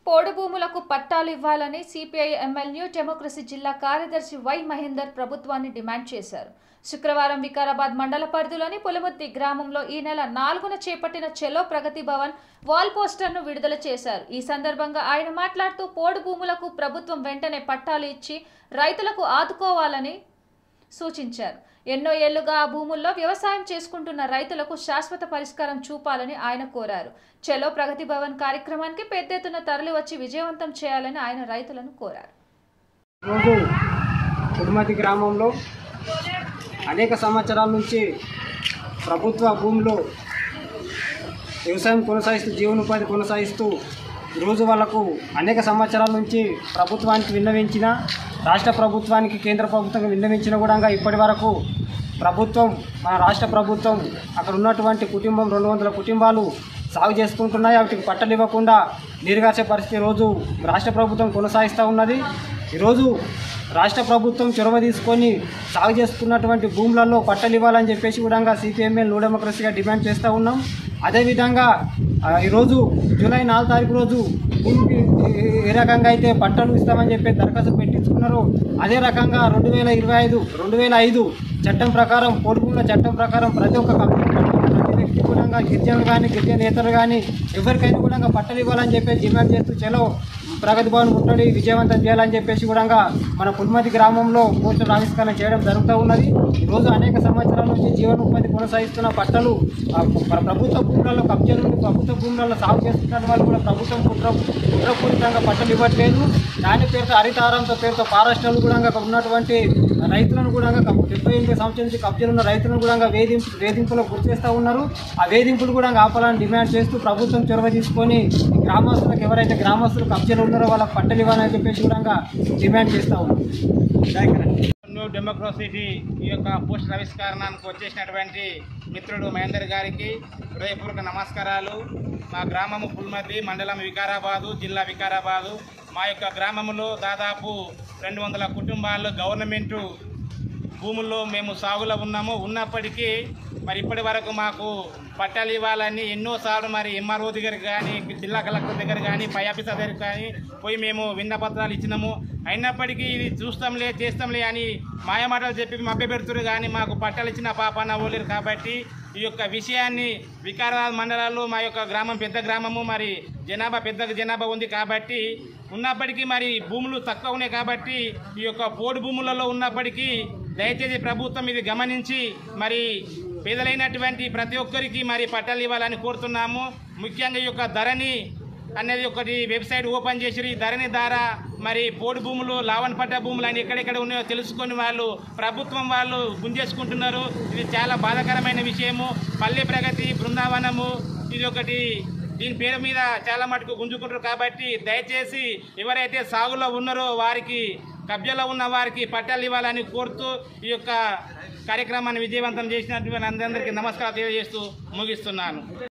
పోడు భూములకు పట్టాలు ఇవ్వాలని సిపిఐ ఎంఎల్ న్యూ డెమోక్రసీ జిల్లా కార్యదర్శి వై మహేందర్ ప్రభుత్వాన్ని డిమాండ్ చేశారు శుక్రవారం వికారాబాద్ మండల పరిధిలోని పులముద్ది గ్రామంలో ఈ నెల నాలుగున చేపట్టిన చెలో ప్రగతి భవన్ వాల్ పోస్టర్ను విడుదల చేశారు ఈ సందర్భంగా ఆయన మాట్లాడుతూ పోడు భూములకు ప్రభుత్వం వెంటనే పట్టాలు ఇచ్చి రైతులకు ఆదుకోవాలని సూచించారు ఎన్నో ఏళ్లుగా ఆ భూముల్లో వ్యవసాయం చేసుకుంటున్న రైతులకు శాశ్వత పరిష్కారం చూపాలని ఆయన కోరారు చెలో ప్రగతి భవన్ కార్యక్రమానికి పెద్ద ఎత్తున తరలివచ్చి విజయవంతం చేయాలని ఆయన రైతులను కోరారు రోజు కుడుమతి గ్రామంలో అనేక సంవత్సరాల నుంచి ప్రభుత్వ భూమిలో వ్యవసాయం కొనసాగిస్తూ జీవనోపాధి కొనసాగిస్తూ ఈరోజు వాళ్ళకు అనేక సంవత్సరాల నుంచి ప్రభుత్వానికి విన్నవించిన రాష్ట్ర ప్రభుత్వానికి కేంద్ర ప్రభుత్వం విన్నవించిన కూడా ఇప్పటి వరకు ప్రభుత్వం మన రాష్ట్ర ప్రభుత్వం అక్కడ ఉన్నటువంటి కుటుంబం రెండు వందల కుటుంబాలు సాగు చేసుకుంటున్నాయి వాటికి పట్టలు ఇవ్వకుండా నీరుగార్చే పరిస్థితి రోజు రాష్ట్ర ప్రభుత్వం కొనసాగిస్తూ ఉన్నది ఈరోజు రాష్ట్ర ప్రభుత్వం చొరవ తీసుకొని సాగు చేసుకున్నటువంటి భూములలో పట్టలు ఇవ్వాలని చెప్పేసి కూడా సిపిఎంఎల్ నో డెమోక్రసీగా డిమాండ్ చేస్తూ ఉన్నాం అదేవిధంగా ఆ, ఈరోజు జూలై నాలుగు తారీఖు రోజు భూమికి ఏ- ఏ రకంగా అయితే పట్టలు ఇస్తామని చెప్పి దరఖాస్తు పెట్టించుకున్నారో అదే రకంగా రెండు వేల ఇరవై ఐదు రెండు వేల ఐదు చట్టం ప్రకారం కోడిపూల చట్టం ప్రకారం ప్రతి ఒక్క కంపెనీ ప్రతి వ్యక్తి కూడా గిరిజనులు కానీ గిరిజన నేతలు కానీ ఎవరికైనా కూడా పట్టలు ఇవ్వాలని చెప్పి డిమాండ్ చేస్తూ చలో ప్రగతి భవన్ ముట్టడి విజయవంతం చేయాలని చెప్పేసి కూడా మన పుల్మతి గ్రామంలో పోస్టర్ ఆవిష్కరణ చేయడం జరుగుతూ ఉన్నది ఈరోజు అనేక సంవత్సరాల నుంచి జీవనోపాధి కొనసాగిస్తున్న పట్టలు ఆ, ప్ర- ప్రభుత్వ భూములలో కబ్జా నుండి ప్రభుత్వ భూములలో సాగు చేస్తున్న వాళ్ళు కూడా ప్రభుత్వం కుట్ర కుట్రపూరితంగా పట్టలు ఇవ్వట్లేదు దాని పేరుతో హరితారంతో పేరుతో ఫారెస్టర్లు కూడా అక్కడ ఉన్నటువంటి రైతులను కూడా డెబ్బై ఎనిమిది సంవత్సరాల నుంచి కబ్జాలు ఉన్న రైతులను కూడా వేధింపు వేధింపులకు గురి చేస్తూ ఉన్నారు ఆ వేధింపులు కూడా ఆపాలని డిమాండ్ చేస్తూ ప్రభుత్వం చొరవ తీసుకొని ఈ గ్రామస్తులకు ఎవరైతే గ్రామస్తులు కబ్జాలు ఉన్నారో వాళ్ళకి పట్టలు ఇవ్వాలని చెప్పేసి కూడా డిమాండ్ చేస్తూ ఉన్నారు న్యూ డెమోక్రసీ ఈ యొక్క పోస్ట్ ఆవిష్కరణకు వచ్చేసినటువంటి మిత్రుడు మహేందర్ గారికి హృదయపూర్వక నమస్కారాలు మా గ్రామము పుల్మతి మండలం వికారాబాదు జిల్లా వికారాబాదు మా యొక్క గ్రామంలో దాదాపు రెండు వందల కుటుంబాలు గవర్నమెంటు భూముల్లో మేము సాగులో ఉన్నాము ఉన్నప్పటికీ మరి ఇప్పటి వరకు మాకు పట్టాలు ఇవ్వాలని ఎన్నోసార్లు మరి ఎంఆర్ఓ దగ్గర కానీ జిల్లా కలెక్టర్ దగ్గర కానీ పై ఆఫీసర్ దగ్గర కానీ పోయి మేము విన్నపత్రాలు ఇచ్చినాము అయినప్పటికీ ఇది చూస్తాంలే చేస్తాంలే అని మాయమాటలు చెప్పి మభ్య పెడుతున్నారు కానీ మాకు పట్టాలు ఇచ్చిన పాపన ఓలేరు కాబట్టి ఈ యొక్క విషయాన్ని వికారాబాద్ మండలాల్లో మా యొక్క గ్రామం పెద్ద గ్రామము మరి జనాభా పెద్ద జనాభా ఉంది కాబట్టి ఉన్నప్పటికీ మరి భూములు తక్కువ ఉన్నాయి కాబట్టి ఈ యొక్క పోడు భూములలో ఉన్నప్పటికీ దయచేసి ప్రభుత్వం ఇది గమనించి మరి పేదలైనటువంటి ప్రతి ఒక్కరికి మరి పట్టాలు ఇవ్వాలని కోరుతున్నాము ముఖ్యంగా ఈ యొక్క ధరని అనేది ఒకటి వెబ్సైట్ ఓపెన్ చేసి ఈ ధరణి ద్వారా మరి పోడు భూములు లావన్ పట్ట భూములు అని ఎక్కడెక్కడ ఉన్నాయో తెలుసుకొని వాళ్ళు ప్రభుత్వం వాళ్ళు గుంజేసుకుంటున్నారు ఇది చాలా బాధాకరమైన విషయము పల్లె ప్రగతి బృందావనము ఇది ఒకటి దీని పేరు మీద చాలా మటుకు గుంజుకుంటారు కాబట్టి దయచేసి ఎవరైతే సాగులో ఉన్నారో వారికి కబ్జాలో ఉన్న వారికి పట్టాలు ఇవ్వాలని కోరుతూ ఈ యొక్క కార్యక్రమాన్ని విజయవంతం చేసినటువంటి అందరికీ నమస్కారం తెలియజేస్తూ ముగిస్తున్నాను